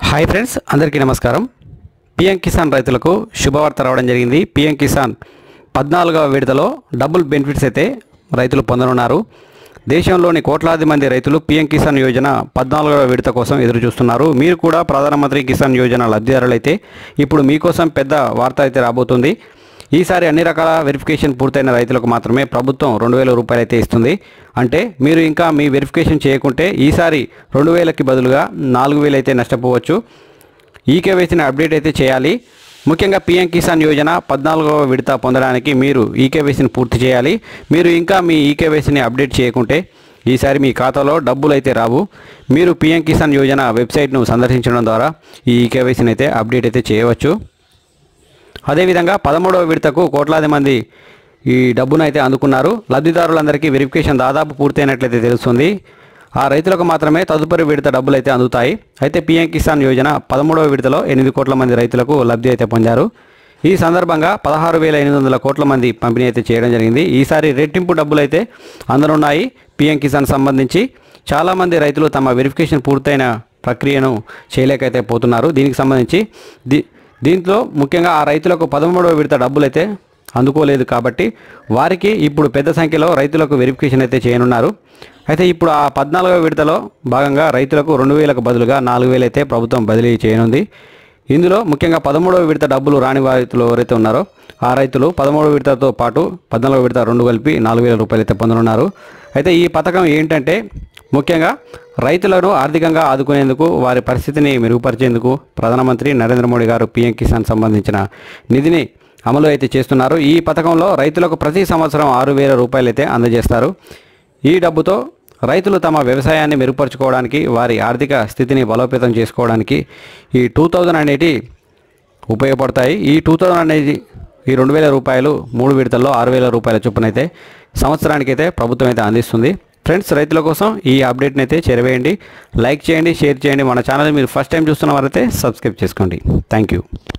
hi friends అందరికీ నమస్కారం PM Kisan రైతులకు శుభవార్త రావడం జరిగింది పిఎం కిసాన్ పద్నాలుగవ విడతలో డబుల్ బెనిఫిట్స్ అయితే రైతులు పొందనున్నారు దేశంలోని కోట్లాది మంది రైతులు పిఎం కిసాన్ యోజన పద్నాలుగవ విడత కోసం ఎదురు చూస్తున్నారు మీరు కూడా ప్రధానమంత్రి కిసాన్ యోజన లబ్ధిదారులైతే ఇప్పుడు మీకోసం పెద్ద వార్త అయితే రాబోతుంది ఈసారి అన్ని రకాల వెరిఫికేషన్ పూర్తయిన రైతులకు మాత్రమే ప్రభుత్వం రెండు వేల రూపాయలు అయితే ఇస్తుంది అంటే మీరు ఇంకా మీ వెరిఫికేషన్ చేయకుంటే ఈసారి రెండు వేలకి బదులుగా నాలుగు వేలు అయితే నష్టపోవచ్చు ఈకేవైసీని అప్డేట్ అయితే చేయాలి ముఖ్యంగా పీఎం కిసాన్ యోజన పద్నాలుగవ విడత పొందడానికి మీరు ఈకేవైసీని పూర్తి చేయాలి మీరు ఇంకా మీ ఈకేవైసీని అప్డేట్ చేయకుంటే ఈసారి మీ ఖాతాలో డబ్బులు అయితే రావు మీరు పీఎం కిసాన్ యోజన వెబ్సైట్ను సందర్శించడం ద్వారా ఈ ఈకేవైసీని అయితే అప్డేట్ అయితే చేయవచ్చు అదేవిధంగా పదమూడవ విడతకు కోట్లాది మంది ఈ డబ్బును అయితే అందుకున్నారు లబ్ధిదారులందరికీ వెరిఫికేషన్ దాదాపు పూర్తయినట్లయితే తెలుస్తుంది ఆ రైతులకు మాత్రమే తదుపరి విడత డబ్బులు అయితే అందుతాయి అయితే పీఎం కిసాన్ యోజన పదమూడవ విడతలో ఎనిమిది కోట్ల మంది రైతులకు లబ్ధి అయితే పొందారు ఈ సందర్భంగా పదహారు వేల ఎనిమిది వందల కోట్ల మంది పంపిణీ అయితే చేయడం జరిగింది ఈసారి రెట్టింపు డబ్బులు అయితే అందనున్నాయి పీఎం కిసాన్ సంబంధించి చాలామంది రైతులు తమ వెరిఫికేషన్ పూర్తయిన ప్రక్రియను చేయలేకైతే పోతున్నారు దీనికి సంబంధించి దీ దీంట్లో ముఖ్యంగా ఆ రైతులకు పదమూడవ విడత డబ్బులు అయితే అందుకోలేదు కాబట్టి వారికి ఇప్పుడు పెద్ద సంఖ్యలో రైతులకు వెరిఫికేషన్ అయితే చేయనున్నారు అయితే ఇప్పుడు ఆ పద్నాలుగవ విడతలో భాగంగా రైతులకు రెండు వేలకు బదులుగా నాలుగు వేలు అయితే ప్రభుత్వం బదిలీ చేయనుంది ఇందులో ముఖ్యంగా పదమూడవ విడత డబ్బులు రాని రైతులు ఎవరైతే ఉన్నారో ఆ రైతులు పదమూడవ విడతతో పాటు పద్నాలుగవ విడత రెండు కలిపి నాలుగు వేల రూపాయలు అయితే పొందనున్నారు అయితే ఈ పథకం ఏంటంటే ముఖ్యంగా రైతులను ఆర్థికంగా ఆదుకునేందుకు వారి పరిస్థితిని మెరుగుపరిచేందుకు ప్రధానమంత్రి నరేంద్ర మోడీ గారు పీఎం కిసాన్ సంబంధించిన నిధిని అమలు అయితే చేస్తున్నారు ఈ పథకంలో రైతులకు ప్రతి సంవత్సరం ఆరు వేల రూపాయలు అయితే అందజేస్తారు ఈ డబ్బుతో రైతులు తమ వ్యవసాయాన్ని మెరుగుపరుచుకోవడానికి వారి ఆర్థిక స్థితిని బలోపేతం చేసుకోవడానికి ఈ టూ థౌజండ్ అనేది ఉపయోగపడతాయి ఈ టూ థౌజండ్ అనేది ఈ రెండు వేల రూపాయలు మూడు విడతల్లో ఆరు వేల రూపాయల చొప్పున అయితే సంవత్సరానికి అయితే ప్రభుత్వం అయితే అందిస్తుంది ఫ్రెండ్స్ రైతుల కోసం ఈ అప్డేట్ని అయితే చేరవేయండి లైక్ చేయండి షేర్ చేయండి మన ఛానల్ మీరు ఫస్ట్ టైం చూస్తున్న వారైతే సబ్స్క్రైబ్ చేసుకోండి థ్యాంక్ యూ